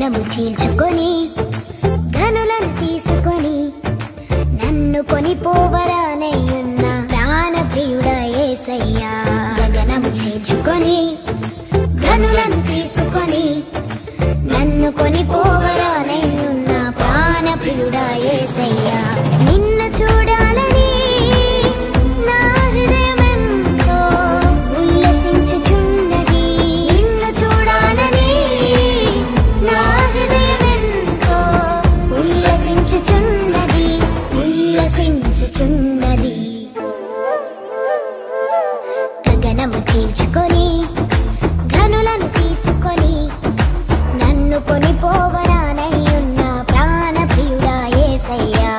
గగనము చీల్చుకొని ధనులను తీసుకొని నన్ను కొనిపోవరానయ్యున్న ప్రాణ ప్రియుడ ఏసయ్యా గగనము చీల్చుకొని ధనులను తీసుకొని నన్ను కొనిపోవరానయ్యున్న ప్రాణ ప్రియుడ ఏసయ్యా నిన్ను చూడాలని నా హృదయమెంతో ఉల్లసించుచున్నది నిన్ను చూడాలని నా హృదయమెంతో ఉల్లసించుచున్నది ఉల్లసించుచున్నది గగనము చీల్చుకొని ఘనులను తీసుకొని నన్ను కొనిపోవరానయ్యున్న ప్రాణ ప్రియుడా ఏసయ్యా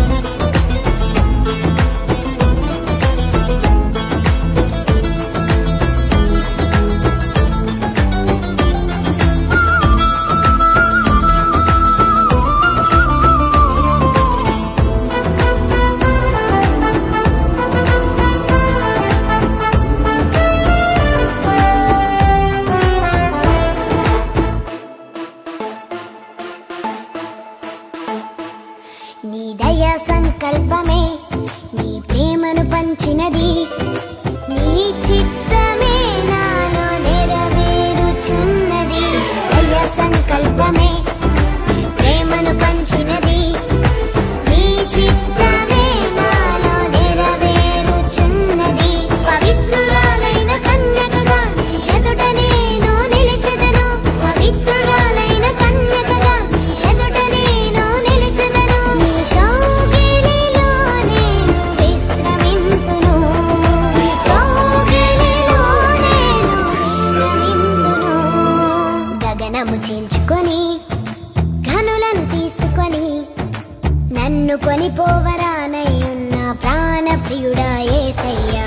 నీ దయా సంకల్పమే నీ ప్రేమను పంచినది నీ చిత్తమే నాలో నెరవేరుచున్నది దయా సంకల్పమే నీ ప్రేమను పంచినది నీ చిత్తమే నాలో నెరవేరుచున్నది పవిత్రురాలైన కన్యకగా నీ ఎదుట నేను నిలిచెదను పవిత్రురాలైన కన్యకగా నీ ఎదుట నేను నిలిచెదను నీ కౌగిలిలో నేను విశ్రమింతును నీ కౌగిలిలో నేను విశ్రమింతును గగనము చీల్చుకొని ఘనులను తీసుకొని నన్ను కొనిపోవరానయ్యున్న ప్రాణ ప్రియుడా ఏసయ్యా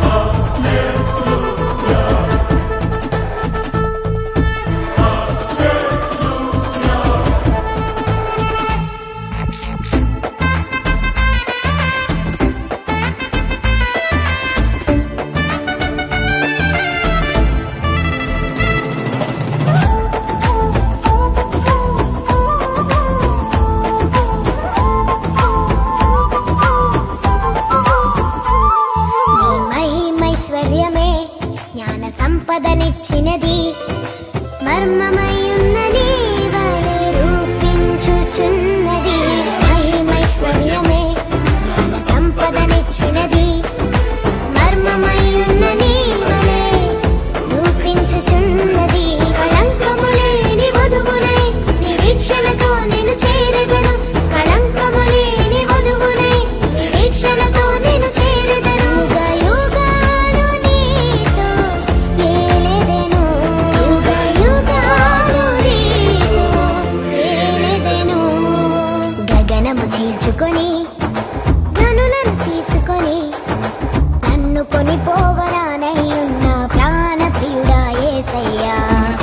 నీ మహిమైశ్వర్యమే జ్ఞాన సంపదనిచ్చినది మర్మమయున్న నీ వలె రూపించుచున్నది మహిమైశ్వర్యమే జ్ఞాన సంపదనిచ్చినది మర్మమయున్న నీ వలె రూపించుచున్నది కళంకము లేని వధువునై నిరీక్షణతో నేను చేరగను కళంకము లేని వధువునై నిరీక్షణతో నేను చేరగను యుగ యుగాలు నీతో ఏలెదెను యుగ యుగాలు నీతో ఏలెదెను గగనము చీల్చుకొని ధనులను తీసుకొని నన్ను కొనిపోవరానయ్యున్న ప్రాణ ప్రియుడా ఏసయ్యా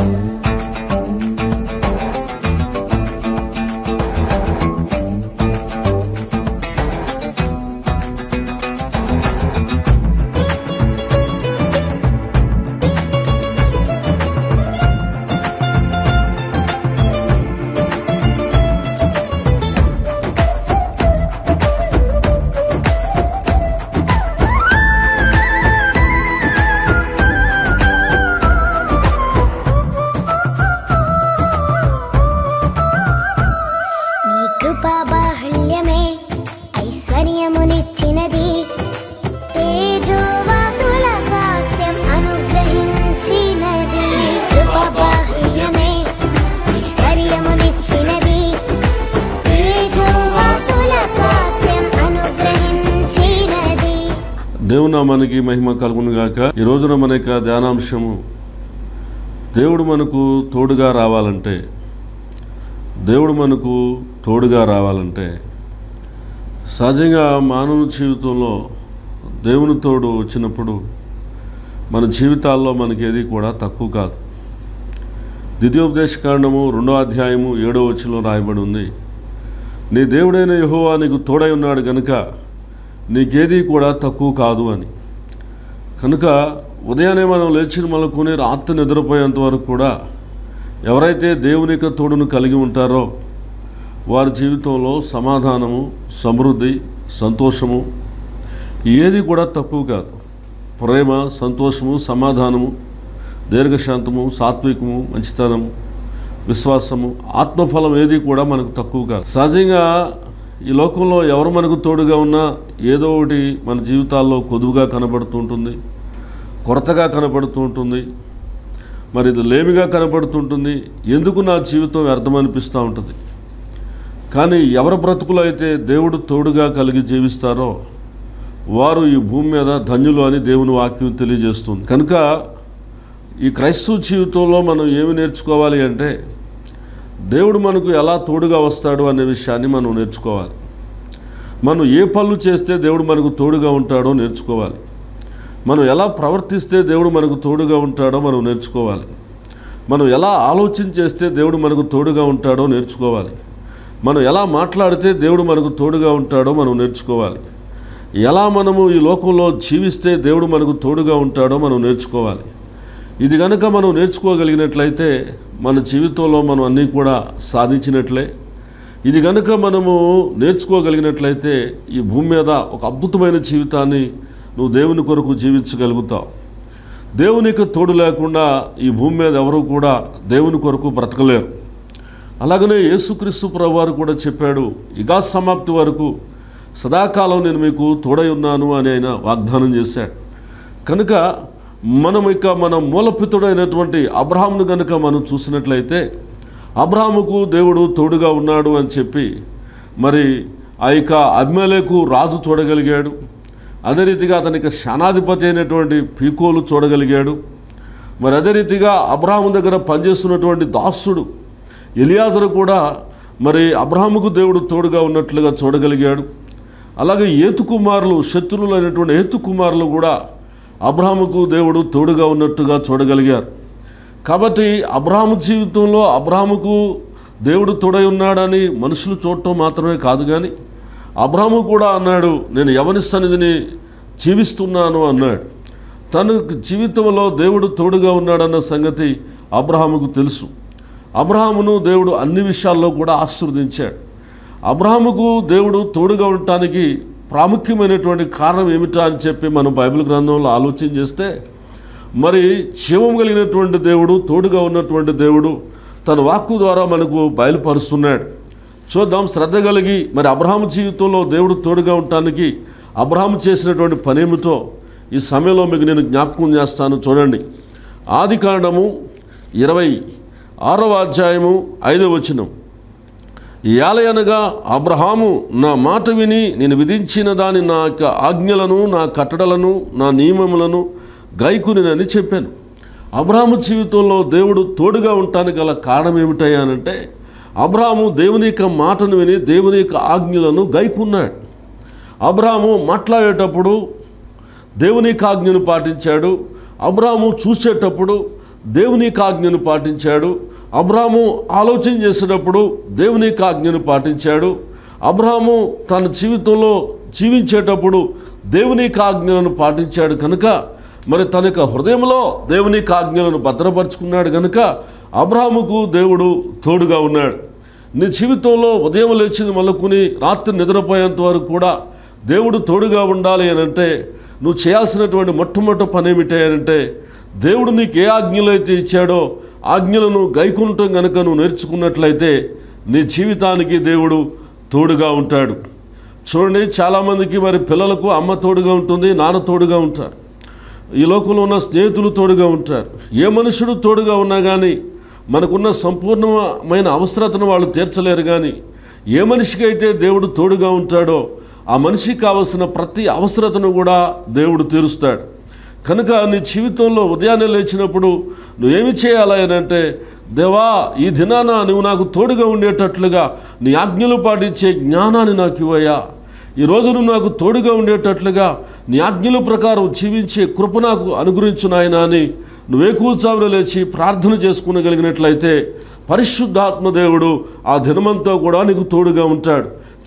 నీ కృపా బాహుళ్యమే ఐశ్వర్యమునిచ్చినది తేజోవాసుల స్వాస్థ్యం అనుగ్రహించినది కృపా బాహుళ్యమే ఐశ్వర్యమునిచ్చినది తేజోవాసుల స్వాస్థ్యం అనుగ్రహించినది దేవుని నామానికి మహిమ కలుగును గాక ఈ రోజున మన యొక్క ధ్యానాంశము దేవుడు మనకు తోడుగా రావాలంటే దేవుడు మనకు తోడుగా రావాలంటే సహజంగా మానవ జీవితంలో దేవుని తోడు వచ్చినప్పుడు మన జీవితాల్లో మనకి ఏది కూడా తక్కువ కాదు ద్వితీయోపదేశ కాండము రెండో అధ్యాయము ఏడో వచ్చిలో రాయబడి ఉంది నీ దేవుడైన యెహోవా నీకు తోడై ఉన్నాడు కనుక నీకేది కూడా తక్కువ కాదు అని కనుక ఉదయాన్నే మనం లేచిన మలుకుని రాత్రి నిద్రపోయేంత వరకు కూడా ఎవరైతే దేవుని యొక్క తోడును కలిగి ఉంటారో వారి జీవితంలో సమాధానము సమృద్ధి సంతోషము ఏది కూడా తక్కువ కాదు ప్రేమ సంతోషము సమాధానము దీర్ఘశాంతము సాత్వికము మంచితనము విశ్వాసము ఆత్మఫలం ఏది కూడా మనకు తక్కువ కాదు సహజంగా ఈ లోకంలో ఎవరు మనకు తోడుగా ఉన్నా ఏదో ఒకటి మన జీవితాల్లో కొదువుగా కనబడుతూ ఉంటుంది కొరతగా కనపడుతూ ఉంటుంది మరి ఇది లేమిగా కనపడుతుంటుంది ఎందుకు నా జీవితం వ్యర్థమనిపిస్తూ ఉంటుంది కానీ ఎవరి బ్రతుకులో అయితే దేవుడు తోడుగా కలిగి జీవిస్తారో వారు ఈ భూమి మీద ధన్యులు అని దేవుని వాక్యం తెలియజేస్తుంది కనుక ఈ క్రైస్తవ జీవితంలో మనం ఏమి నేర్చుకోవాలి అంటే దేవుడు మనకు ఎలా తోడుగా వస్తాడు అనే విషయాన్ని మనం నేర్చుకోవాలి మనం ఏ పనులు చేస్తే దేవుడు మనకు తోడుగా ఉంటాడో నేర్చుకోవాలి మనం ఎలా ప్రవర్తిస్తే దేవుడు మనకు తోడుగా ఉంటాడో మనం నేర్చుకోవాలి మనం ఎలా ఆలోచన చేస్తే దేవుడు మనకు తోడుగా ఉంటాడో నేర్చుకోవాలి మనం ఎలా మాట్లాడితే దేవుడు మనకు తోడుగా ఉంటాడో మనం నేర్చుకోవాలి ఎలా మనము ఈ లోకంలో జీవిస్తే దేవుడు మనకు తోడుగా ఉంటాడో మనం నేర్చుకోవాలి ఇది కనుక మనం నేర్చుకోగలిగినట్లయితే మన జీవితంలో మనం అన్నీ కూడా సాధించినట్లే ఇది కనుక మనము నేర్చుకోగలిగినట్లయితే ఈ భూమి మీద ఒక అద్భుతమైన జీవితాన్ని నువ్వు దేవుని కొరకు జీవించగలుగుతావు దేవునికి తోడు లేకుండా ఈ భూమి మీద ఎవరు కూడా దేవుని కొరకు బ్రతకలేరు అలాగనే యేసుక్రీస్తు ప్రభువారు కూడా చెప్పాడు ఇగా సమాప్తి వరకు సదాకాలం నేను మీకు తోడై ఉన్నాను అని ఆయన వాగ్దానం చేశాడు కనుక మనం ఇక మన మూలపితుడైనటువంటి అబ్రహామును కనుక మనం చూసినట్లయితే అబ్రహాముకు దేవుడు తోడుగా ఉన్నాడు అని చెప్పి మరి ఆ యొక్క అభిమేలకు రాజు చూడగలిగాడు అదే రీతిగా అతనికి శానాధిపతి అయినటువంటి పీకోలు చూడగలిగాడు మరి అదే రీతిగా అబ్రహాము దగ్గర పనిచేస్తున్నటువంటి దాసుడు ఎలియాజరు కూడా మరి అబ్రహాముకు దేవుడు తోడుగా ఉన్నట్లుగా చూడగలిగాడు అలాగే ఏతు కుమారులు శత్రువులైనటువంటి ఏతు కుమారులు కూడా అబ్రహాముకు దేవుడు తోడుగా ఉన్నట్టుగా చూడగలిగారు కాబట్టి అబ్రహాము జీవితంలో అబ్రహాముకు దేవుడు తోడై ఉన్నాడని మనుషులు చూడటం మాత్రమే కాదు కానీ అబ్రహాము కూడా అన్నాడు నేను యవని సన్నిధిని జీవిస్తున్నాను అన్నాడు తన జీవితంలో దేవుడు తోడుగా ఉన్నాడన్న సంగతి అబ్రహాముకు తెలుసు అబ్రహామును దేవుడు అన్ని విషయాల్లో కూడా ఆశీర్వదించాడు అబ్రహాముకు దేవుడు తోడుగా ఉండటానికి ప్రాముఖ్యమైనటువంటి కారణం ఏమిటా అని చెప్పి మనం బైబిల్ గ్రంథంలో ఆలోచన చేస్తే మరి జీవం కలిగినటువంటి దేవుడు తోడుగా ఉన్నటువంటి దేవుడు తన వాక్కు ద్వారా మనకు బయలుపరుస్తున్నాడు చూద్దాం శ్రద్ధ కలిగి మరి అబ్రహాము జీవితంలో దేవుడు తోడుగా ఉండటానికి అబ్రహాము చేసినటువంటి పనేమిటో ఈ సమయంలో మీకు నేను జ్ఞాపకం చేస్తాను చూడండి ఆది కాండము ఇరవై ఆరవ అధ్యాయము ఐదవ వచనం ఏలయనగా అబ్రహాము నా మాట విని నేను విధించిన దాని నా యొక్క ఆజ్ఞలను నా కట్టడలను నా నియమములను గైకునినని చెప్పాను అబ్రహాము జీవితంలో దేవుడు తోడుగా ఉండటానికి గల కారణం ఏమిటయ్యానంటే అబ్రహాము దేవుని యొక్క మాటను విని దేవుని యొక్క ఆజ్ఞలను గైకున్నాడు అబ్రహాము మాట్లాడేటప్పుడు దేవుని యొక్క ఆజ్ఞను పాటించాడు అబ్రాము చూసేటప్పుడు దేవుని యొక్క ఆజ్ఞను పాటించాడు అబ్రాము ఆలోచన చేసేటప్పుడు దేవుని యొక్క ఆజ్ఞను పాటించాడు అబ్రాము తన జీవితంలో జీవించేటప్పుడు దేవుని యొక్క ఆజ్ఞలను పాటించాడు కనుక మరి తన యొక్క హృదయంలో దేవుని యొక్క ఆజ్ఞలను భద్రపరుచుకున్నాడు కనుక అబ్రాముకు దేవుడు తోడుగా ఉన్నాడు నీ జీవితంలో ఉదయం లేచింది మొదలుకొని రాత్రి నిద్రపోయేంత వరకు కూడా దేవుడు తోడుగా ఉండాలి అని అంటే నువ్వు చేయాల్సినటువంటి మొట్టమొదటి పని ఏమిటి అంటే దేవుడు నీకు ఏ ఆజ్ఞలు అయితే ఇచ్చాడో ఆజ్ఞలను గైకుంటం కనుక నువ్వు నేర్చుకున్నట్లయితే నీ జీవితానికి దేవుడు తోడుగా ఉంటాడు చూడండి చాలామందికి మరి పిల్లలకు అమ్మ తోడుగా ఉంటుంది నాన్న తోడుగా ఉంటారు ఈ లోకంలో ఉన్న స్నేహితులు తోడుగా ఉంటారు ఏ మనుషుడు తోడుగా ఉన్నా కానీ మనకున్న సంపూర్ణమైన అవసరతను వాళ్ళు తీర్చలేరు కానీ ఏ మనిషికి అయితే దేవుడు తోడుగా ఉంటాడో ఆ మనిషికి కావలసిన ప్రతి అవసరతను కూడా దేవుడు తీరుస్తాడు కనుక నీ జీవితంలో ఉదయాన్నే లేచినప్పుడు నువ్వేమి చేయాలి అని అంటే దేవా ఈ దినాన నువ్వు నాకు తోడుగా ఉండేటట్లుగా నీ ఆజ్ఞలు పాటించే జ్ఞానాన్ని నాకు ఇవ్వయా ఈ రోజు నువ్వు నాకు తోడుగా ఉండేటట్లుగా నీ ఆజ్ఞల ప్రకారం జీవించే కృప నాకు అనుగ్రహించు నాయన అని నువ్వే కూర్చావున లేచి ప్రార్థన చేసుకునగలిగినట్లయితే పరిశుద్ధాత్మ దేవుడు ఆ దినమంతా కూడా నీకు తోడుగా ఉంటాడు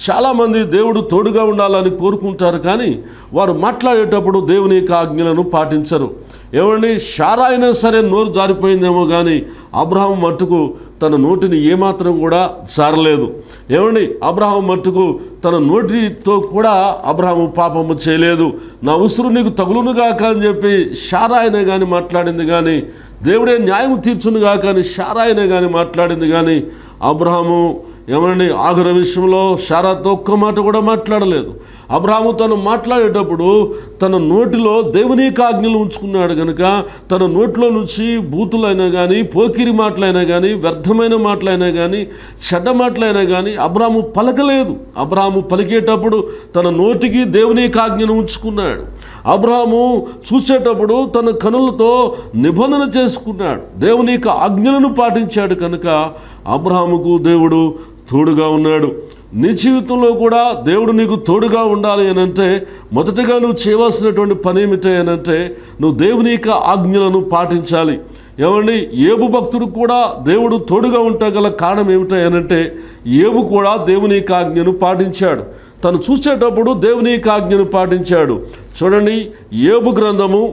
చాలామంది దేవుడు తోడుగా ఉండాలని కోరుకుంటారు కానీ వారు మాట్లాడేటప్పుడు దేవుని యొక్క ఆజ్ఞలను పాటించరు ఏమండి షారా అయినా సరే నోరు జారిపోయిందేమో కానీ అబ్రహాం మట్టుకు తన నోటిని ఏమాత్రం కూడా జారలేదు ఏమండి అబ్రహాం మట్టుకు తన నోటితో కూడా అబ్రహాము పాపము చేయలేదు నా ఉసురు నీకు తగులునుగాక అని చెప్పి షారా అయినా కానీ మాట్లాడింది కానీ దేవుడే న్యాయం తీర్చునుగా కానీ షారా అయినా కానీ మాట్లాడింది కానీ అబ్రహాము ఏమండి ఆఖర విషయంలో షారాతో ఒక్క మాట కూడా మాట్లాడలేదు అబ్రాహము తను మాట్లాడేటప్పుడు తన నోటిలో దేవునికి ఆజ్ఞలు ఉంచుకున్నాడు కనుక తన నోట్లో నుంచి బూతులైనా కానీ పోకిరి మాటలైనా కానీ వ్యర్థమైన మాటలైనా కానీ చెడ్డ మాటలైనా కానీ అబ్రాహము పలకలేదు అబ్రాహము పలికేటప్పుడు తన నోటికి దేవునికి ఆజ్ఞను ఉంచుకున్నాడు అబ్రాహము చూసేటప్పుడు తన కనులతో నిబంధన చేసుకున్నాడు దేవుని యొక్క ఆజ్ఞలను పాటించాడు కనుక అబ్రాహముకు దేవుడు తోడుగా ఉన్నాడు నీ జీవితంలో కూడా దేవుడు నీకు తోడుగా ఉండాలి అని అంటే మొదటగా నువ్వు చేయవలసినటువంటి పని ఏమిటి అని అంటే నువ్వు దేవుని యొక్క ఆజ్ఞలను పాటించాలి ఏమండి ఏబు భక్తుడు కూడా దేవుడు తోడుగా ఉండగల కారణం ఏమిటి అని అంటే ఏబు కూడా దేవుని యొక్క ఆజ్ఞను పాటించాడు తను చూసేటప్పుడు దేవుని యొక్క ఆజ్ఞను పాటించాడు చూడండి ఏబు గ్రంథము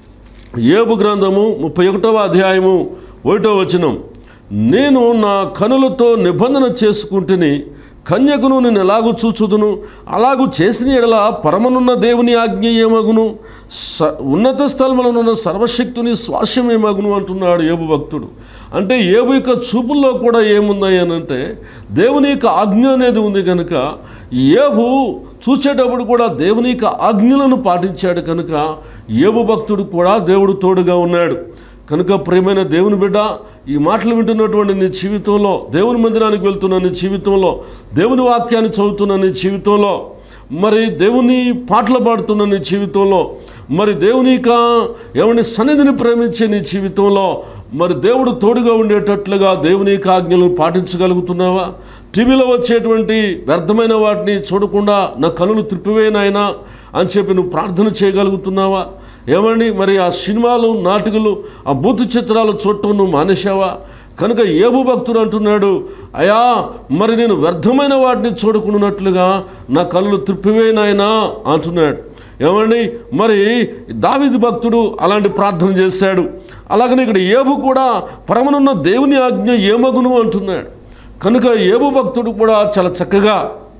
ఏబు గ్రంథము ముప్పై ఒకటవ అధ్యాయము ఒకటో వచనం నేను నా కనులతో నిబంధన చేసుకుంటుని కన్యకును నేను ఎలాగూ చూచుదును అలాగూ చేసిన ఎడల పరమనున్న దేవుని ఆజ్ఞ ఏమగును స ఉన్నత స్థలములనున్న సర్వశక్తుని స్వాస్యం ఏమగును అంటున్నాడు ఏబు భక్తుడు అంటే ఏబు యొక్క చూపుల్లో కూడా ఏముంది అని అంటే దేవుని యొక్క ఆజ్ఞ అనేది ఉంది కనుక ఏబు చూసేటప్పుడు కూడా దేవుని యొక్క ఆజ్ఞలను పాటించాడు కనుక ఏబు భక్తుడు కూడా దేవుడు తోడుగా ఉన్నాడు కనుక ప్రేమైన దేవుని బిడ్డ ఈ మాటలు వింటున్నటువంటి నీ జీవితంలో దేవుని మందిరానికి వెళ్తున్న నీ జీవితంలో దేవుని వాక్యాన్ని చదువుతున్న నీ జీవితంలో మరి దేవుని పాటలు పాడుతున్న నీ జీవితంలో మరి దేవుని యొక్క ఎవరిని సన్నిధిని ప్రేమించే నీ జీవితంలో మరి దేవుడు తోడుగా ఉండేటట్లుగా దేవుని యొక్క ఆజ్ఞలను పాటించగలుగుతున్నావా టీవీలో వచ్చేటువంటి వ్యర్థమైన వాటిని చూడకుండా నా కనులు త్రిప్పివేనాయనా అని చెప్పి నువ్వు ప్రార్థన చేయగలుగుతున్నావా ఏమండి మరి ఆ సినిమాలు నాటకాలు ఆ బూతు చిత్రాలు చూడటం నువ్వు మానేశావా కనుక ఏబు భక్తుడు అంటున్నాడు అయా మరి నేను వ్యర్థమైన వాటిని చూడకున్నట్లుగా నా కళ్ళు త్రిప్పివేనాయనా అంటున్నాడు ఏమండి మరి దావిది భక్తుడు అలాంటి ప్రార్థన చేశాడు అలాగనే ఇక్కడ ఏబు కూడా పరమనున్న దేవుని ఆజ్ఞ ఏమగును అంటున్నాడు కనుక ఏబు భక్తుడు కూడా చాలా చక్కగా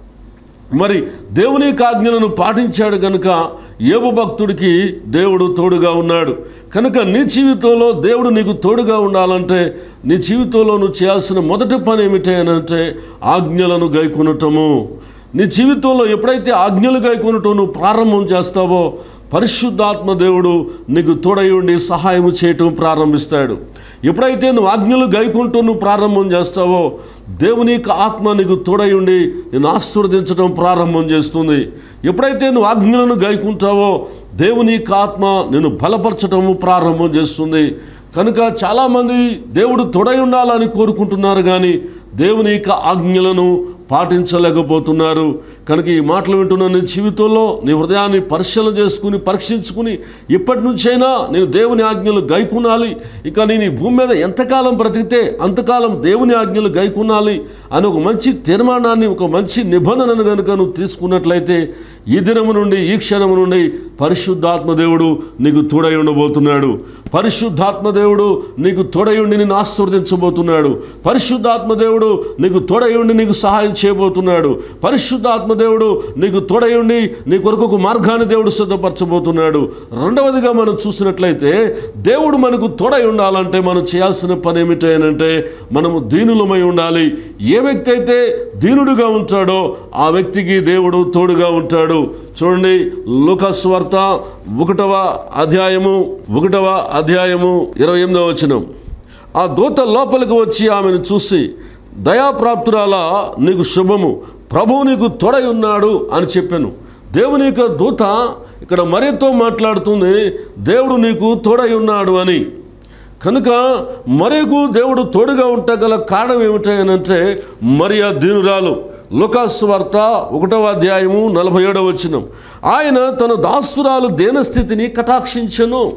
మరి దేవుని యొక్క ఆజ్ఞలను పాటించాడు కనుక ఏబు భక్తుడికి దేవుడు తోడుగా ఉన్నాడు కనుక నీ జీవితంలో దేవుడు నీకు తోడుగా ఉండాలంటే నీ జీవితంలో నువ్వు చేయాల్సిన మొదటి పని ఏమిటి అని అంటే ఆజ్ఞలను గైకొనటము నీ జీవితంలో ఎప్పుడైతే ఆజ్ఞలు గైకొనటం నువ్వు ప్రారంభం చేస్తావో పరిశుద్ధాత్మ దేవుడు నీకు తోడై ఉండి సహాయం చేయటం ప్రారంభిస్తాడు ఎప్పుడైతే నువ్వు ఆజ్ఞలు గైకుంటూ నువ్వు ప్రారంభం చేస్తావో దేవుని యొక్క ఆత్మ నీకు తోడై ఉండి నేను ఆశీర్వదించడం ప్రారంభం చేస్తుంది ఎప్పుడైతే నువ్వు ఆజ్ఞలను గైకుంటావో దేవుని యొక్క ఆత్మ నేను బలపరచటము ప్రారంభం చేస్తుంది కనుక చాలామంది దేవుడు తోడై ఉండాలని కోరుకుంటున్నారు కానీ దేవుని యొక్క ఆజ్ఞలను పాటించలేకపోతున్నారు కనుక ఈ మాటలు వింటున్న నీ జీవితంలో నీ హృదయాన్ని పరిశీలన చేసుకుని పరీక్షించుకుని ఇప్పటి నుంచైనా నేను దేవుని ఆజ్ఞలు గైకునాలి ఇక నేను ఈ భూమి మీద ఎంతకాలం బ్రతికితే అంతకాలం దేవుని ఆజ్ఞలు గైకునాలి అని ఒక మంచి తీర్మానాన్ని ఒక మంచి నిబంధనను కనుక నువ్వు తీసుకున్నట్లయితే ఈ దినము నుండి ఈ క్షణము నుండి పరిశుద్ధాత్మ దేవుడు నీకు తోడై ఉండబోతున్నాడు పరిశుద్ధాత్మ దేవుడు నీకు తోడై ఉండి నిన్ను ఆశీర్వదించబోతున్నాడు పరిశుద్ధాత్మ దేవుడు నీకు తోడై ఉండి నీకు సహాయం చేయబోతున్నాడు పరిశుద్ధాత్మ దేవుడు నీకు తోడై ఉండి నీ కొరకు ఒక మార్గాన్ని దేవుడు సిద్ధపరచబోతున్నాడు రెండవదిగా మనం చూసినట్లయితే దేవుడు మనకు తోడై ఉండాలంటే మనం చేయాల్సిన పని ఏమిటి అంటే మనము దీనులమై ఉండాలి ఏ వ్యక్తి అయితే దీనుడుగా ఉంటాడో ఆ వ్యక్తికి దేవుడు తోడుగా ఉంటాడు చూడండి లూకాస్ వార్త ఒకటవ అధ్యాయము ఒకటవ అధ్యాయము ఇరవై ఎనిమిదవ వచనం ఆ దూత లోపలికి వచ్చి ఆమెను చూసి దయాప్రాప్తురాల నీకు శుభము ప్రభువు నీకు తోడై ఉన్నాడు అని చెప్పాను దేవుని యొక్క దూత ఇక్కడ మరితో మాట్లాడుతుంది దేవుడు నీకు తోడై ఉన్నాడు అని కనుక మరీకు దేవుడు తోడుగా ఉండగల కారణం ఏమిటి అని అంటే మరియా దీనురాలు లుకాస్ వార్త ఒకటవ అధ్యాయము నలభై ఏడవ వచనం ఆయన తన దాసురాలు దేనస్థితిని కటాక్షించను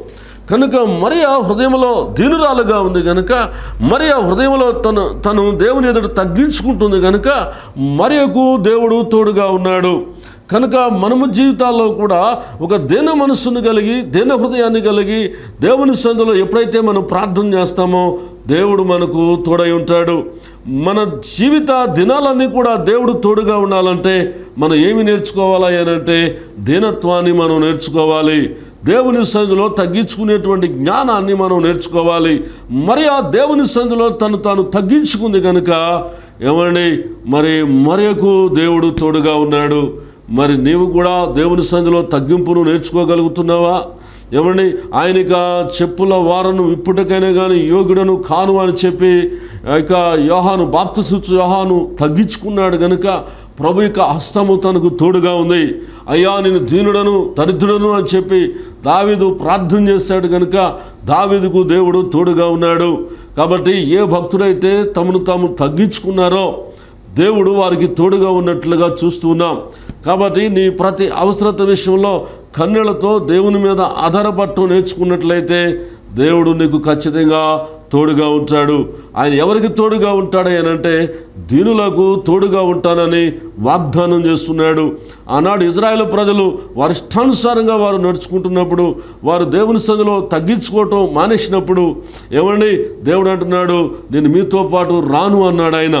కనుక మరియ హృదయంలో దీనురాలుగా ఉంది కనుక మరియ హృదయంలో తను తను దేవుని ఎదుట తగ్గించుకుంటుంది కనుక మరియకు దేవుడు తోడుగా ఉన్నాడు కనుక మనము జీవితాల్లో కూడా ఒక దేన మనస్సును కలిగి దేన హృదయాన్ని కలిగి దేవుని సందులో ఎప్పుడైతే మనం ప్రార్థన చేస్తామో దేవుడు మనకు తోడై ఉంటాడు మన జీవిత దినాలన్నీ కూడా దేవుడు తోడుగా ఉండాలంటే మనం ఏమి నేర్చుకోవాలా అంటే దీనత్వాన్ని మనం నేర్చుకోవాలి దేవుని సంధిలో తగ్గించుకునేటువంటి జ్ఞానాన్ని మనం నేర్చుకోవాలి మరి ఆ దేవుని సంధిలో తను తాను తగ్గించుకుంది కనుక ఏమండి మరి మరియకు దేవుడు తోడుగా ఉన్నాడు మరి నీవు కూడా దేవుని సంధిలో తగ్గింపును నేర్చుకోగలుగుతున్నావా ఏమండి ఆయనక చెప్పుల వారను ఇప్పటికైనా కానీ యోగుడను కాను అని చెప్పి ఇక యోహాను బాప్తిసు యోహాను తగ్గించుకున్నాడు కనుక ప్రభు యొక్క హస్తము తనకు తోడుగా ఉంది అయ్యా నేను దీనుడను దరిద్రుడను అని చెప్పి దావీదు ప్రార్థన చేశాడు కనుక దావీదుకు దేవుడు తోడుగా ఉన్నాడు కాబట్టి ఏ భక్తుడైతే తమను తాము తగ్గించుకున్నారో దేవుడు వారికి తోడుగా ఉన్నట్లుగా చూస్తూ ఉన్నాం కాబట్టి నీ ప్రతి అవసరత విషయంలో కన్నెలతో దేవుని మీద ఆధారపడటం నేర్చుకున్నట్లయితే దేవుడు నీకు ఖచ్చితంగా తోడుగా ఉంటాడు ఆయన ఎవరికి తోడుగా ఉంటాడు అని అంటే దీనులకు తోడుగా ఉంటానని వాగ్దానం చేస్తున్నాడు ఆనాడు ఇజ్రాయేల్ ప్రజలు వారి ఇష్టానుసారంగా వారు నడుచుకుంటున్నప్పుడు వారు దేవుని సందులో తగ్గించుకోవటం మానేసినప్పుడు ఏమండి దేవుడు అంటున్నాడు నేను మీతో పాటు రాను అన్నాడు ఆయన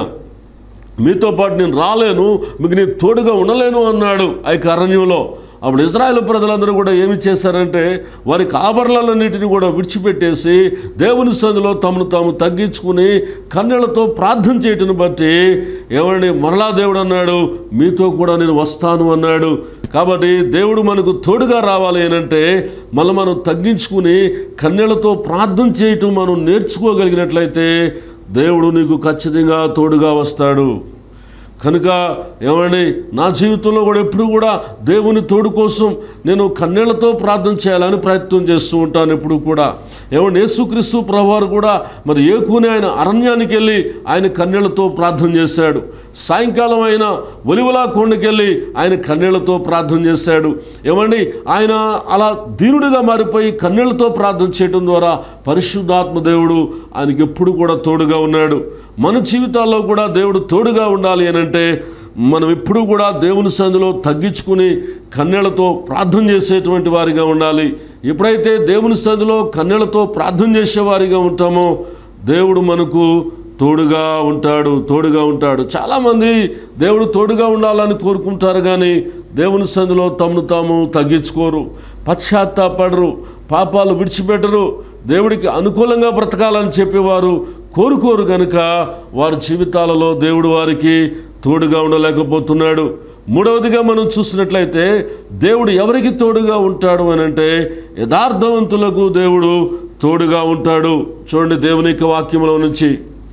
మీతో పాటు నేను రాలేను మీకు నేను తోడుగా ఉండలేను అన్నాడు ఆ యొక్క అరణ్యంలో అప్పుడు ఇజ్రాయెల్ ప్రజలందరూ కూడా ఏమి చేశారంటే వారి ఆభరణలన్నింటినీ కూడా విడిచిపెట్టేసి దేవుని సందులో తమను తాము తగ్గించుకుని కన్నెలతో ప్రార్థన చేయటం బట్టి ఏమండి మరలా దేవుడు అన్నాడు మీతో కూడా నేను వస్తాను అన్నాడు కాబట్టి దేవుడు మనకు తోడుగా రావాలి అంటే మళ్ళీ మనం తగ్గించుకుని కన్నెలతో ప్రార్థన చేయటం మనం నేర్చుకోగలిగినట్లయితే దేవుడు నీకు ఖచ్చితంగా తోడుగా వస్తాడు కనుక ఏమండి నా జీవితంలో కూడా ఎప్పుడు కూడా దేవుని తోడు కోసం నేను కన్నీళ్లతో ప్రార్థన చేయాలని ప్రయత్నం చేస్తూ ఉంటాను ఎప్పుడు కూడా ఏమండి యేసుక్రీస్తు ప్రభువారు కూడా మరి ఏకుని ఆయన అరణ్యానికి వెళ్ళి ఆయన కన్నీళ్లతో ప్రార్థన చేశాడు సాయంకాలం ఆయన ఒలివలా కొండకెళ్ళి ఆయన కన్నీళ్లతో ప్రార్థన చేశాడు ఏమండి ఆయన అలా దీనుడిగా మారిపోయి కన్నీళ్లతో ప్రార్థన చేయడం ద్వారా పరిశుద్ధాత్మ దేవుడు ఆయనకి ఎప్పుడు కూడా తోడుగా ఉన్నాడు మన జీవితాల్లో కూడా దేవుడు తోడుగా ఉండాలి అని అంటే మనం ఎప్పుడూ కూడా దేవుని సందులో తగ్గించుకుని కన్నెలతో ప్రార్థన చేసేటువంటి వారిగా ఉండాలి ఎప్పుడైతే దేవుని సందులో కన్నెలతో ప్రార్థన చేసేవారిగా ఉంటామో దేవుడు మనకు తోడుగా ఉంటాడు తోడుగా ఉంటాడు చాలామంది దేవుడు తోడుగా ఉండాలని కోరుకుంటారు కానీ దేవుని సందులో తమను తాము తగ్గించుకోరు పశ్చాత్తాపడరు పాపాలు విడిచిపెట్టరు దేవుడికి అనుకూలంగా బ్రతకాలని చెప్పేవారు కోరుకోరు కనుక వారి జీవితాలలో దేవుడు వారికి తోడుగా ఉండలేకపోతున్నాడు మూడవదిగా మనం చూసినట్లయితే దేవుడు ఎవరికి తోడుగా ఉంటాడు అని అంటే యథార్థవంతులకు దేవుడు తోడుగా ఉంటాడు చూడండి దేవుని యొక్క వాక్యములో నుంచి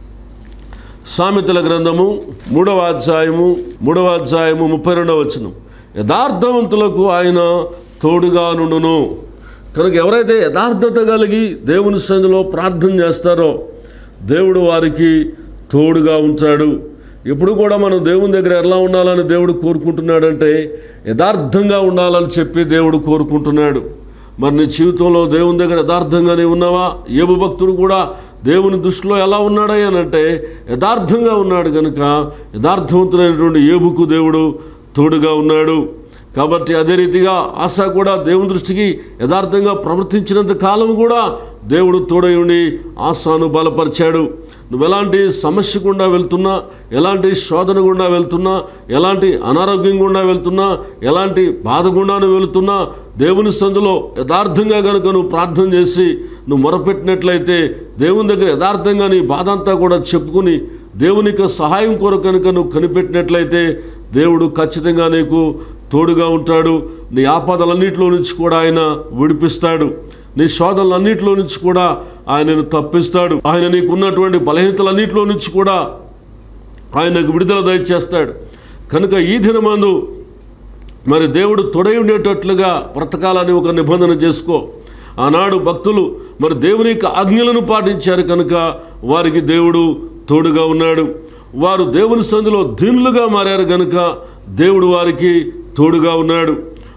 సామెతల గ్రంథము మూడవ అధ్యాయము మూడవ అధ్యాయము ముప్పై రెండవ వచనం యథార్థవంతులకు ఆయన తోడుగా నుండును కనుక ఎవరైతే యథార్థత కలిగి దేవుని సన్నిధిలో ప్రార్థన చేస్తారో దేవుడు వారికి తోడుగా ఉంటాడు ఎప్పుడు కూడా మనం దేవుని దగ్గర ఎలా ఉండాలని దేవుడు కోరుకుంటున్నాడంటే యథార్థంగా ఉండాలని చెప్పి దేవుడు కోరుకుంటున్నాడు మరి నీ జీవితంలో దేవుని దగ్గర యథార్థంగానే ఉన్నావా ఏబు భక్తుడు కూడా దేవుని దృష్టిలో ఎలా ఉన్నాడు అని అంటే యథార్థంగా ఉన్నాడు కనుక యథార్థవంతుడైనటువంటి ఏబుకు దేవుడు తోడుగా ఉన్నాడు కాబట్టి అదే రీతిగా ఆశ కూడా దేవుని దృష్టికి యథార్థంగా ప్రవర్తించినంత కాలం కూడా దేవుడు తోడై ఉండి ఆశను బలపరిచాడు నువ్వు ఎలాంటి సమస్య గుండా వెళ్తున్నా ఎలాంటి శోధన గుండా వెళ్తున్నా ఎలాంటి అనారోగ్యం గుండా వెళ్తున్నా ఎలాంటి బాధ గుండా నువ్వు వెళ్తున్నా దేవుని సందులో యథార్థంగా కనుక నువ్వు ప్రార్థన చేసి నువ్వు మొరపెట్టినట్లయితే దేవుని దగ్గర యథార్థంగా నీ బాధ అంతా కూడా చెప్పుకుని దేవునికి సహాయం కొరకు కనుక నువ్వు కనిపెట్టినట్లయితే దేవుడు ఖచ్చితంగా నీకు తోడుగా ఉంటాడు నీ ఆపదలన్నింటిలో నుంచి కూడా ఆయన విడిపిస్తాడు నీ శోధనలన్నింటిలో నుంచి కూడా ఆయనను తప్పిస్తాడు ఆయన నీకున్నటువంటి బలహీనతలన్నింటిలో నుంచి కూడా ఆయనకు విడుదల దయచేస్తాడు కనుక ఈ దినమందు మరి దేవుడు తొడై ఉండేటట్లుగా బ్రతకాలని ఒక నిబంధన చేసుకో ఆనాడు భక్తులు మరి దేవుని యొక్క ఆజ్ఞలను పాటించారు కనుక వారికి దేవుడు తోడుగా ఉన్నాడు వారు దేవుని సందులో దీనులుగా మారారు కనుక దేవుడు వారికి తోడుగా ఉన్నాడు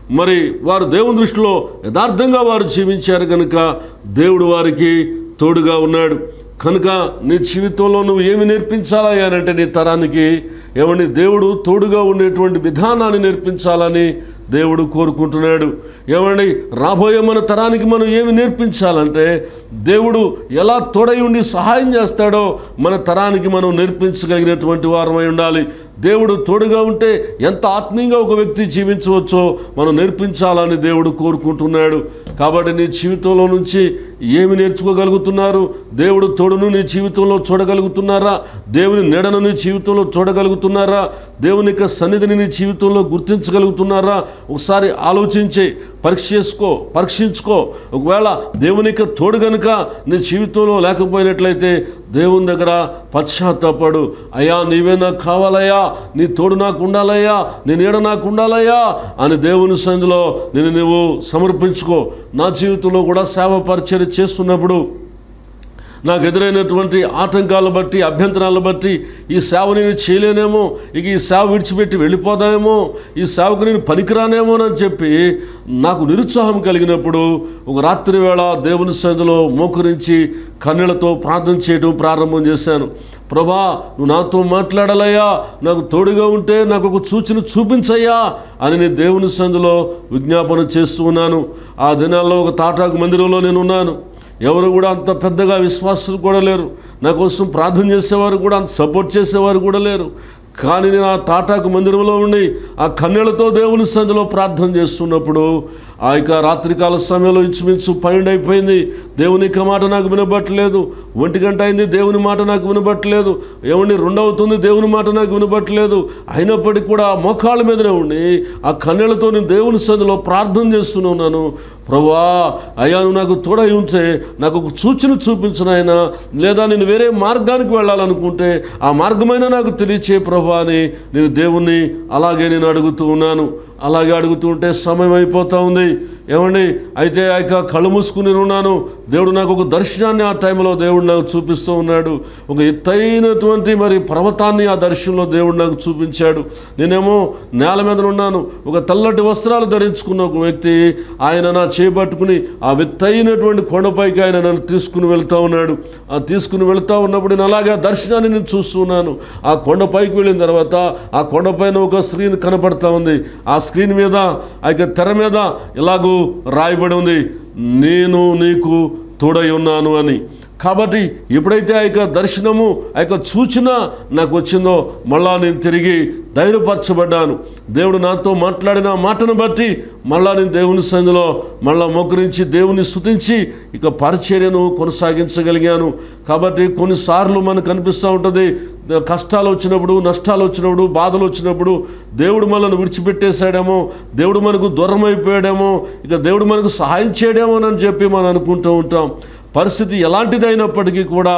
మరి వారు దేవుని దృష్టిలో యథార్థంగా వారు జీవించారు కనుక దేవుడు వారికి తోడుగా ఉన్నాడు కనుక నీ జీవితంలో నువ్వు ఏమి నేర్పించాలా అని అంటే నీ తరానికి ఏమని దేవుడు తోడుగా ఉండేటువంటి విధానాన్ని నేర్పించాలని దేవుడు కోరుకుంటున్నాడు ఏమండి రాబోయే మన తరానికి మనం ఏమి నేర్పించాలంటే దేవుడు ఎలా తోడై ఉండి సహాయం చేస్తాడో మన తరానికి మనం నేర్పించగలిగినటువంటి వారమై ఉండాలి దేవుడు తోడుగా ఉంటే ఎంత ఆత్మీయంగా ఒక వ్యక్తి జీవించవచ్చో మనం నేర్పించాలని దేవుడు కోరుకుంటున్నాడు కాబట్టి నీ జీవితంలో నుంచి ఏమి నేర్చుకోగలుగుతున్నారు దేవుడు తోడును నీ జీవితంలో చూడగలుగుతున్నారా దేవుని నీడను నీ జీవితంలో చూడగలుగుతున్నారా దేవుని యొక్క సన్నిధిని నీ జీవితంలో గుర్తించగలుగుతున్నారా ఒకసారి ఆలోచించి పరీక్ష చేసుకో పరీక్షించుకో ఒకవేళ దేవుని యొక్క తోడు గనుక నీ జీవితంలో లేకపోయినట్లయితే దేవుని దగ్గర పశ్చాత్తాపడు అయ్యా నీవే నాకు కావాలయ్యా నీ తోడు నాకు ఉండాలయ్యా నీ నీడ నాకు ఉండాలయ్యా అని దేవుని సంధిలో నేను నువ్వు సమర్పించుకో నా జీవితంలో కూడా సేవ పరిచయం చేస్తున్నప్పుడు నాకు ఎదురైనటువంటి ఆటంకాలను బట్టి అభ్యంతరాలను బట్టి ఈ సేవ నేను చేయలేనేమో ఇక ఈ సేవ విడిచిపెట్టి వెళ్ళిపోదామేమో ఈ సేవకు నేను పనికిరానేమోనని చెప్పి నాకు నిరుత్సాహం కలిగినప్పుడు ఒక రాత్రి వేళ దేవుని సన్నిధిలో మోకరించి కన్నీళ్లతో ప్రార్థన చేయడం ప్రారంభం చేశాను ప్రభా నువ్వు నాతో మాట్లాడాలయ్యా నాకు తోడుగా ఉంటే నాకు ఒక సూచన చూపించయ్యా అని నేను దేవుని సందులో విజ్ఞాపన చేస్తూ ఉన్నాను ఆ దినాల్లో ఒక తాటాకు మందిరంలో నేను ఉన్నాను ఎవరు కూడా అంత పెద్దగా విశ్వాసులు కూడా లేరు నా కోసం ప్రార్థన చేసేవారు కూడా అంత సపోర్ట్ చేసేవారు కూడా లేరు కానీ నేను ఆ తాటాకు మందిరంలో ఉండి ఆ కన్నెలతో దేవుని సంధిలో ప్రార్థన చేస్తున్నప్పుడు ఆ యొక్క రాత్రికాల సమయంలో ఇంచుమించు పన్నెండు అయిపోయింది దేవుని యొక్క మాట నాకు వినబట్టలేదు ఒంటి గంట అయింది దేవుని మాట నాకు వినబట్టలేదు ఏమండి రెండవుతుంది దేవుని మాట నాకు వినబట్టలేదు అయినప్పటికీ కూడా ఆ మోకాళ్ళ మీదనే ఉండి ఆ కన్నెలతో నేను దేవుని సంధిలో ప్రార్థన చేస్తూనే ఉన్నాను ప్రభా అయ్యా నువ్వు నాకు తోడై ఉంటే నాకు ఒక సూచన చూపించిన ఆయన లేదా నేను వేరే మార్గానికి వెళ్ళాలనుకుంటే ఆ మార్గమైనా నాకు తెలియచే ప్రభా అని నేను దేవుణ్ణి అలాగే నేను అడుగుతూ ఉన్నాను అలాగే అడుగుతూ ఉంటే సమయం అయిపోతూ ఉంది ఏమండి అయితే ఆ యొక్క కళ్ళు మూసుకుని నేను ఉన్నాను దేవుడు నాకు ఒక దర్శనాన్ని ఆ టైంలో దేవుడు నాకు చూపిస్తూ ఉన్నాడు ఒక ఎత్తైనటువంటి మరి పర్వతాన్ని ఆ దర్శనంలో దేవుడు నాకు చూపించాడు నేనేమో నేల మీద ఉన్నాను ఒక తెల్లటి వస్త్రాలు ధరించుకున్న ఒక వ్యక్తి ఆయన నా చేపట్టుకుని ఆ ఎత్తైనటువంటి కొండపైకి ఆయన నన్ను తీసుకుని వెళ్తా ఉన్నాడు ఆ తీసుకుని వెళ్తా ఉన్నప్పుడు నేను అలాగే ఆ దర్శనాన్ని నేను చూస్తున్నాను ఆ కొండపైకి వెళ్ళిన తర్వాత ఆ కొండపైన ఒక స్క్రీన్ కనపడతా ఉంది ఆ స్క్రీన్ మీద ఆ యొక్క తెర మీద ఇలాగూ రాయబడి ఉంది నేను నీకు తోడై ఉన్నాను అని కాబట్టి ఎప్పుడైతే ఆ యొక్క దర్శనము ఆ యొక్క సూచన నాకు వచ్చిందో మళ్ళా నేను తిరిగి ధైర్యపరచబడ్డాను దేవుడు నాతో మాట్లాడిన మాటను బట్టి మళ్ళా నేను దేవుని సంధిలో మళ్ళా మోకరించి దేవుని స్తుతించి ఇక పరిచర్యను కొనసాగించగలిగాను కాబట్టి కొన్నిసార్లు మనకు అనిపిస్తూ ఉంటుంది ద- కష్టాలు వచ్చినప్పుడు నష్టాలు వచ్చినప్పుడు బాధలు వచ్చినప్పుడు దేవుడు మనల్ని విడిచిపెట్టేశాడేమో దేవుడు మనకు దూరం అయిపోయాడేమో ఇక దేవుడు మనకు సహాయం చేయడేమో అని చెప్పి మనం అనుకుంటూ ఉంటాం పరిస్థితి ఎలాంటిదైనప్పటికీ కూడా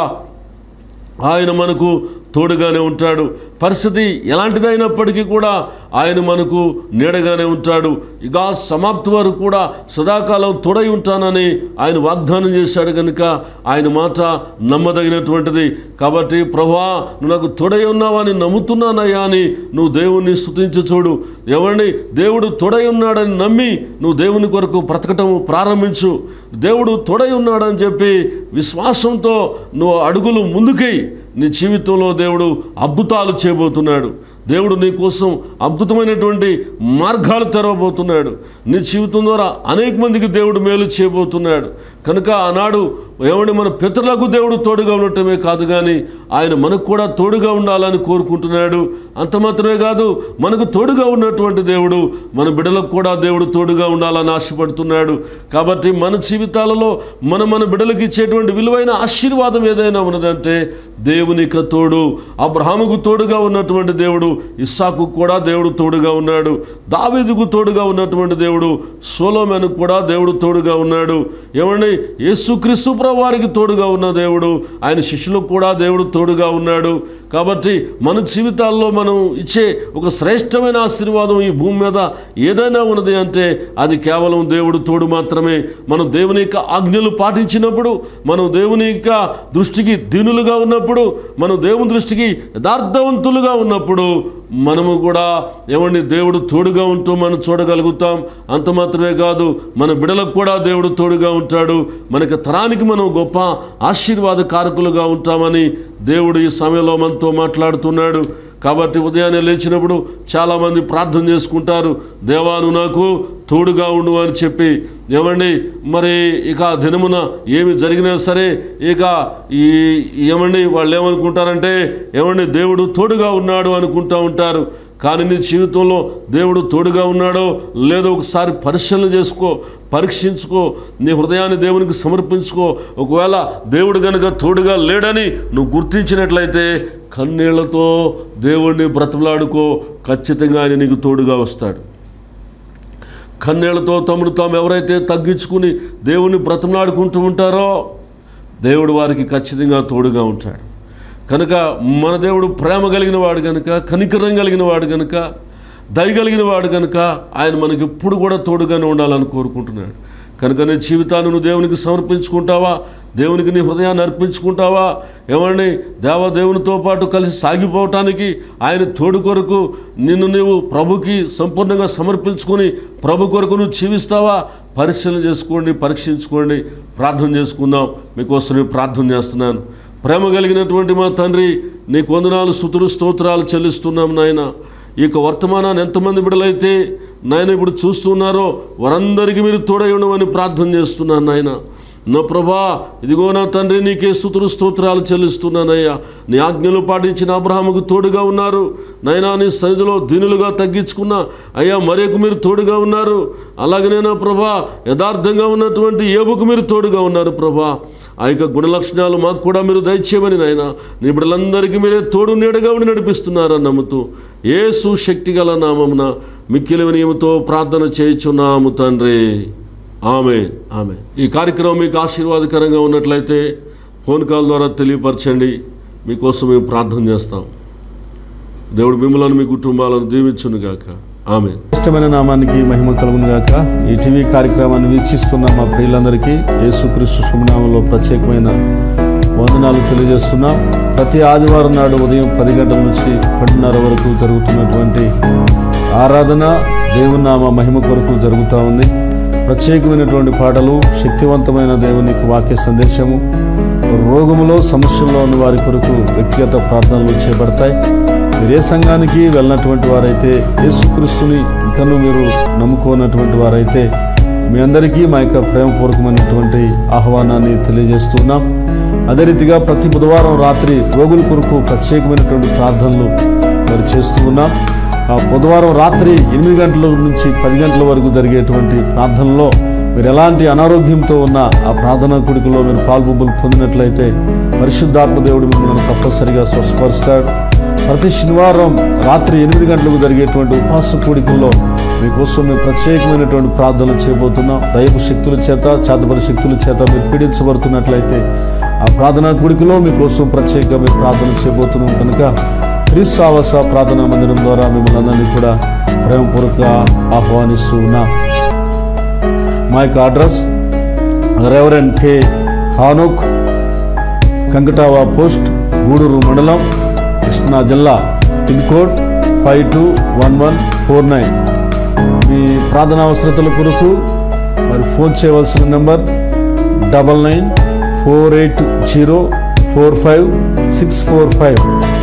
ఆయన మనకు తోడుగానే ఉంటాడు పరిస్థితి ఎలాంటిదైనప్పటికీ కూడా ఆయన మనకు నీడగానే ఉంటాడు ఇక సమాప్తి వరకు కూడా సదాకాలం తోడై ఉంటానని ఆయన వాగ్దానం చేశాడు కనుక ఆయన మాట నమ్మదగినటువంటిది కాబట్టి ప్రభా నువ్వు నాకు తోడై ఉన్నావని నమ్ముతున్నానయ్యా అని నువ్వు దేవుణ్ణి స్తుతించి చూడు ఎవరిని దేవుడు తోడై ఉన్నాడని నమ్మి నువ్వు దేవుని కొరకు బ్రతకటం ప్రారంభించు దేవుడు తోడై ఉన్నాడని చెప్పి విశ్వాసంతో నువ్వు అడుగులు ముందుకై నీ జీవితంలో దేవుడు అద్భుతాలు చేయబోతున్నాడు దేవుడు నీ కోసం అద్భుతమైనటువంటి మార్గాలు తెరవబోతున్నాడు నీ జీవితం ద్వారా అనేక మందికి దేవుడు మేలు చేయబోతున్నాడు కనుక ఆనాడు ఏమండి మన పితరులకు దేవుడు తోడుగా ఉండటమే కాదు కానీ ఆయన మనకు కూడా తోడుగా ఉండాలని కోరుకుంటున్నాడు అంత మాత్రమే కాదు మనకు తోడుగా ఉన్నటువంటి దేవుడు మన బిడ్డలకు కూడా దేవుడు తోడుగా ఉండాలని ఆశపడుతున్నాడు కాబట్టి మన జీవితాలలో మనం మన బిడ్డలకు ఇచ్చేటువంటి విలువైన ఆశీర్వాదం ఏదైనా ఉన్నదంటే దేవునిక తోడు అబ్రహాముకు తోడుగా ఉన్నటువంటి దేవుడు ఇస్సాకు కూడా దేవుడు తోడుగా ఉన్నాడు దావీదుకు తోడుగా ఉన్నటువంటి దేవుడు సోలోమెను కూడా దేవుడు తోడుగా ఉన్నాడు ఏమండి యేసుక్రీస్తు ప్రభు వారికి తోడుగా ఉన్న దేవుడు ఆయన శిష్యులకు కూడా దేవుడు తోడుగా ఉన్నాడు కాబట్టి మన జీవితాల్లో మనం ఇచ్చే ఒక శ్రేష్టమైన ఆశీర్వాదం ఈ భూమి మీద ఏదైనా ఉన్నది అంటే అది కేవలం దేవుడు తోడు మాత్రమే మనం దేవుని యొక్క ఆజ్ఞలు పాటించినప్పుడు మనం దేవుని యొక్క దృష్టికి దీనులుగా ఉన్నప్పుడు మనం దేవుని దృష్టికి యథార్థవంతులుగా ఉన్నప్పుడు మనము కూడా ఏమండి దేవుడు తోడుగా ఉంటూ మనం చూడగలుగుతాం అంత మాత్రమే కాదు మన బిడలకు కూడా దేవుడు తోడుగా ఉంటాడు మనకి తరానికి మనం గొప్ప ఆశీర్వాద కారకులుగా ఉంటామని దేవుడు ఈ సమయంలో మనతో మాట్లాడుతున్నాడు కాబట్టి ఉదయాన్నే లేచినప్పుడు చాలామంది ప్రార్థన చేసుకుంటారు దేవాను నాకు తోడుగా ఉండు అని చెప్పి ఏమండి మరి ఇక ఆ దినమున ఏమి జరిగినా సరే ఇక ఈ ఏమండి వాళ్ళు ఏమనుకుంటారంటే ఏమండి దేవుడు తోడుగా ఉన్నాడు అనుకుంటా ఉంటారు కానీ నీ జీవితంలో దేవుడు తోడుగా ఉన్నాడో లేదో ఒకసారి పరిశీలన చేసుకో పరీక్షించుకో నీ హృదయాన్ని దేవునికి సమర్పించుకో ఒకవేళ దేవుడు కనుక తోడుగా లేడని నువ్వు గుర్తించినట్లయితే కన్నీళ్లతో దేవుడిని బ్రతలాడుకో ఖచ్చితంగా ఆయన నీకు తోడుగా వస్తాడు కన్నీళ్లతో తమను తాము ఎవరైతే తగ్గించుకుని దేవుణ్ణి బ్రతమలాడుకుంటూ ఉంటారో దేవుడు వారికి ఖచ్చితంగా తోడుగా ఉంటాడు కనుక మన దేవుడు ప్రేమ కలిగిన వాడు కనుక కనికరం కలిగిన వాడు కనుక దయ కలిగిన వాడు కనుక ఆయన మనకి ఎప్పుడు కూడా తోడుగానే ఉండాలని కోరుకుంటున్నాడు కనుక నీ జీవితాన్ని నువ్వు దేవునికి సమర్పించుకుంటావా దేవునికి నీ హృదయాన్ని అర్పించుకుంటావా ఏమండి దేవ దేవునితో పాటు కలిసి సాగిపోవటానికి ఆయన తోడు కొరకు నిన్ను నీవు ప్రభుకి సంపూర్ణంగా సమర్పించుకొని ప్రభు కొరకు నువ్వు జీవిస్తావా పరిశీలన చేసుకోండి పరీక్షించుకోండి ప్రార్థన చేసుకుందాం మీకోసం నేను ప్రార్థన చేస్తున్నాను ప్రేమ కలిగినటువంటి మా తండ్రి నీకు వందనాలు సుతులు స్తోత్రాలు చెల్లిస్తున్నాం నాయన ఈ యొక్క వర్తమానాన్ని ఎంతమంది బిడలైతే నాయన ఇప్పుడు చూస్తున్నారో వారందరికీ మీరు తోడై ఉండమని ప్రార్థన చేస్తున్నాను నాయన నా ప్రభా ఇదిగో నా తండ్రి నీకే స్తుతులు స్తోత్రాలు చెల్లిస్తున్నానయ్యా నీ ఆజ్ఞలు పాటించిన అబ్రహాముకు తోడుగా ఉన్నారు నైనా నీ సన్నిధిలో దీనులుగా తగ్గించుకున్న అయ్యా మరేకు మీరు తోడుగా ఉన్నారు అలాగనే నా ప్రభా యథార్థంగా ఉన్నటువంటి ఏబుకు మీరు తోడుగా ఉన్నారు ప్రభా ఆ యొక్క గుణలక్షణాలు మాకు కూడా మీరు దయచేయమని నాయన నీ బిడ్డలందరికీ మీరే తోడు నీడగా ఉండి నడిపిస్తున్నారని నమ్ముతూ ఏసు శక్తి గల నామమున మిక్కిలి వినయముతో ప్రార్థన చేయుచున్నాము తండ్రి ఆమె ఆమె ఈ కార్యక్రమం మీకు ఆశీర్వాదకరంగా ఉన్నట్లయితే ఫోన్ కాల్ ద్వారా తెలియపరచండి మీకోసం మేము ప్రార్థన చేస్తాం దేవుడు మిమ్మల్ని మీ కుటుంబాలను దీవించునుగాక ఆమె ఇష్టమైన నామానికి మహిమ కలుగును గాక ఈ టీవీ కార్యక్రమాన్ని వీక్షిస్తున్న మా ప్రియులందరికీ యేసుక్రీస్తు శుభనామంలో ప్రత్యేకమైన వందనాలు తెలియజేస్తున్నాం ప్రతి ఆదివారం నాడు ఉదయం పది గంటల నుంచి పన్నెండున్నర వరకు జరుగుతున్నటువంటి ఆరాధన దేవుని నామ మహిమ కొరకు జరుగుతూ ఉంది ప్రత్యేకమైనటువంటి పాటలు శక్తివంతమైన దేవునికి వాక్య సందేశము రోగములో సమస్యల్లో ఉన్న వారి కొరకు వ్యక్తిగత ప్రార్థనలు చేపడతాయి మీరు ఏ సంఘానికి వెళ్ళినటువంటి వారైతే యేసుక్రీస్తుని ఇంకను మీరు నమ్ముకోనటువంటి వారైతే మీ అందరికీ మా యొక్క ప్రేమపూర్వకమైనటువంటి ఆహ్వానాన్ని తెలియజేస్తున్నాం అదే రీతిగా ప్రతి బుధవారం రాత్రి రోగుల కొరకు ప్రత్యేకమైనటువంటి ప్రార్థనలు మరి చేస్తూ ఉన్నాం ఆ బుధవారం రాత్రి ఎనిమిది గంటల నుంచి పది గంటల వరకు జరిగేటువంటి ప్రార్థనలో మీరు ఎలాంటి అనారోగ్యంతో ఉన్న ఆ ప్రార్థనా కుడికలో మీరు పాల్పొంపులు పొందినట్లయితే పరిశుద్ధాత్మ దేవుడు మిమ్మల్ని తప్పనిసరిగా స్వస్థపరుస్తాడు ప్రతి శనివారం రాత్రి ఎనిమిది గంటలకు జరిగేటువంటి ఉపవాస కూడికల్లో మీకోసం మేము ప్రత్యేకమైనటువంటి ప్రార్థనలు చేయబోతున్నాం దైవ శక్తుల చేత చేతబడి శక్తుల చేత మీరు పీడించబడుతున్నట్లయితే ఆ ప్రార్థనా కూడికలో మీకోసం ప్రత్యేకంగా మేము ప్రార్థన చేయబోతున్నాం కనుక క్రీస్తావాస ప్రార్థనా మందిరం ద్వారా మిమ్మల్ని అందరినీ కూడా ప్రేమపూర్వక ఆహ్వానిస్తూ ఉన్నాం మా యొక్క address reverend K Hanok Kankatava post Guduru మండలం కృష్ణా జిల్లా pin code five two one one four nine మీ ప్రార్థన అవసరతల కొరకు మరి ఫోన్ చేయవలసిన number double nine four eight zero four five six four five